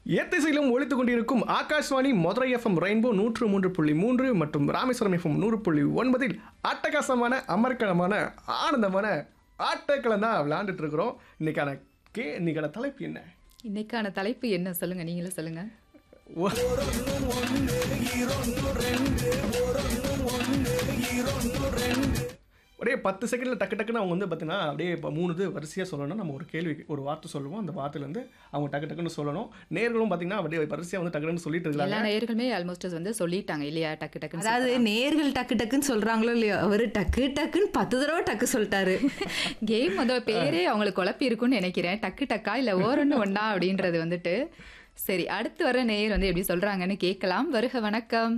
எத்திசையிலும் ஒழித்துக் கொண்டிருக்கும் Akashvani Madurai FM rainbow நூற்று மூன்று புள்ளி மூன்று மற்றும் ராமேஸ்வரம் எஃப்எம் நூறு புள்ளி ஒன்பதில் அட்டகாசமான அமர்க்கலமான ஆனந்தமான ஆட்டக்களம் தான் விளையாண்டுட்டு இருக்கிறோம் இன்னைக்கான கே இன்னைக்கான தலைப்பு என்ன இன்னைக்கான தலைப்பு என்ன சொல்லுங்க நீங்களே சொல்லுங்க ஒ- ஒரே பத்து செகண்ட்ல டக்கு டக்குன்னு அவங்க வந்து பார்த்தீங்கன்னா அப்படியே இப்போ மூணு இது வரிசையாக சொல்லணும் நம்ம ஒரு கேள்வி ஒரு வார்த்தை சொல்லுவோம் அந்த வார்த்தையிலேருந்து அவங்க டக்கு டக்குன்னு சொல்லணும் நேர்களும் பார்த்தீங்கன்னா அப்படியே வரிசையாக வந்து டக்கு டக்குன்னு சொல்லிட்டு எல்லா இருக்காங்க நேயர்களுமே ஆல்மோஸ்ட் வந்து சொல்லிட்டாங்க இல்லையா டக்கு டக்குன்னு அதாவது நேர்கள் டக்கு டக்குன்னு சொல்றாங்களோ இல்லையோ அவரு டக்கு டக்குன்னு பத்து தடவை டக்கு சொல்லிட்டாரு கேம் வந்து பேரே அவங்களுக்கு குழப்பி இருக்கும்னு நினைக்கிறேன் டக்கு டக்கா இல்ல ஓரொன்னு ஒண்ணா அப்படின்றது வந்துட்டு சரி அடுத்து வர நேயர் வந்து எப்படி சொல்றாங்கன்னு கேட்கலாம் வருக வணக்கம்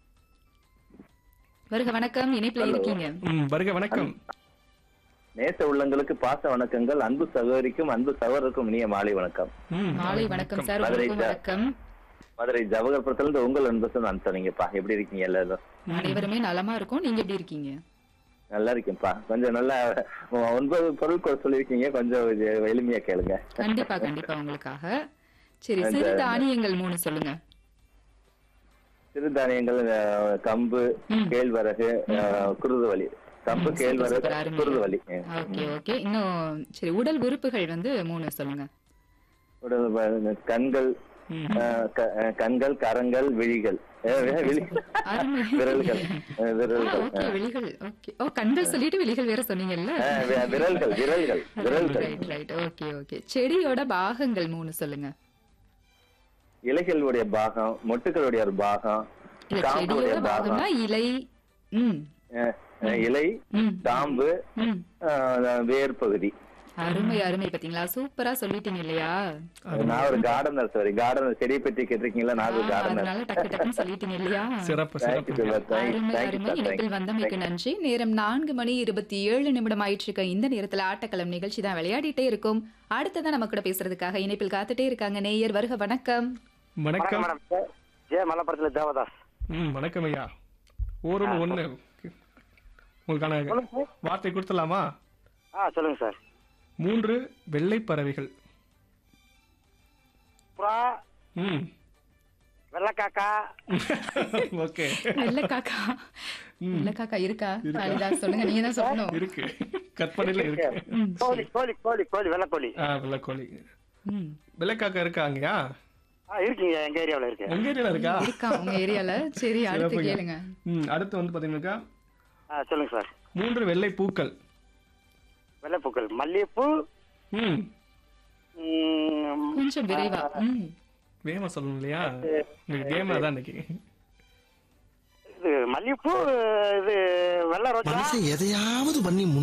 வருக வணக்கம் இணைப்புல இருக்கீங்க ம் வருக வணக்கம் நேச உள்ளங்களுக்கு பாச வணக்கங்கள் அன்பு சகோதரிக்கும் அன்பு சகோதரருக்கும் இனிய மாலை வணக்கம் ம் மாலை வணக்கம் சார் மதுரை உங்களுக்கும் சார். வணக்கம் மதுரை ஜவகர்புரத்துல இருந்து உங்கள் அன்பு அனுப்பிச்சீங்கப்பா எப்படி இருக்கீங்க எல்லாரும் அனைவருமே நலமா இருக்கும் நீங்க எப்படி இருக்கீங்க நல்லா இருக்கேன்ப்பா கொஞ்சம் நல்லா ஒன்பது பொருட்கள் சொல்லியிருக்கீங்க கொஞ்சம் இது எளிமையா கேளுங்க கண்டிப்பா கண்டிப்பா உங்களுக்காக சரி சிறு தானியங்கள் மூணு சொல்லுங்க சிறுதானியங்கள் அஹ், கம்பு ம். கேழ்வரகு அஹ், குருதுவலி கம்பு ம், சூப்பர், கேழ்வரகு சூப்பர், அருமை. குருதுவலி ஓகே ஓகே இன்னும் சரி உடல் உறுப்புகள் வந்து மூணு சொல்லுங்க உடல் வ- கண்கள் ம். அஹ், க- அஹ், கண்கள் கரங்கள் விழிகள் அஹ், வி- விழி அருமை விரல்கள் அஹ், விரல்கள் ஓகே விழிகள் ஓகே ஓ கண்கள் சொல்லிட்டு விழிகள் வேற சொன்னீங்கல்ல அஹ், வி- விரல்கள் விரல்கள் விரல்கள் ரைட் ரைட் ஓகே ஓகே செடியோட பாகங்கள் மூணு சொல்லுங்க இலைகளுடைய பாகம் மொட்டுக்களுடைய ஒரு பாகம் இல்ல காம்புடைய செடியோட பாகம் பாகம்னா இலை ம் அஹ், அஹ், இலை ம் காம்பு ம் அஹ், வேர் பகுதி அருமை அருமை பாத்தீங்களா சூப்பரா சொல்லிட்டீங்க இல்லையா நான் ஒரு கார்டனர் சாரி கார்டனர் செடியை பற்றி கேட்டிருக்கீங்களா நான் ஒரு ஆ, கார்டனர் அதனால டக்கு டக்குன்னு சொல்லிட்டீங்க இல்லையா சிறப்பு தேங்க்யூ சிறப்பு அருமை அருமை இணைப்பில் வந்தமைக்கு நன்றி நேரம் நான்கு மணி இருபத்தி ஏழு நிமிடம் ஆயிட்டு இருக்க இந்த நேரத்துல ஆட்டக்களம் நிகழ்ச்சி தான் விளையாடிட்டே இருக்கும் அடுத்ததான் நம்ம கூட பேசுறதுக்காக இணைப்பில் காத்துட்டே இருக்காங்க நேயர் வருக வணக்கம் வணக்கம் மேடம் ஜே மலப்புரத்துல தேவதாஸ் ம் வணக்கம் ஐயா ஒரு ஒன்று உங்களுக்கான வார்த்தை கொடுத்துடலாமா ஆ சொல்லுங்க சார் மூன்று வெள்ளை பறவைகள் புறா ம் வெள்ளக்காக்கா ஓகே நல்ல காக்கா நல்ல காக்கா இருக்கா காளிதாஸ் சொல்லுங்க நீங்க தான் சொல்லணும் இருக்கு கற்பனையில இருக்கு ம், கோழி கோழி கோழி கோழி வெள்ளக்கோழி ஆ வெள்ளைக்கோழி ம். வெள்ளைக்காக்கா இருக்காங்கயா ஆ இருக்குங்க எங்க ஏரியாவுல இருக்கு உங்க ஏரியால இருக்கா இருக்கா உங்க ஏரியால சரி அடுத்து சிறப்புங்க. கேளுங்க ம் அடுத்து வந்து பாத்தீங்கன்னாக்கா ஆ சொல்லுங்க சார் மூன்று வெள்ளை பூக்கள் வெள்ளைப்பூக்கள் மல்லிகைப்பூ ம் ம், கொஞ்சம் விரைவா ம் வேகமா சொல்லணும் இல்லையா உங்களுக்கு கேம் அதான் இன்னைக்கு இது மல்லிகைப்பூ இது வெள்ளை ரோஜா மனுஷன் எதையாவது பண்ணி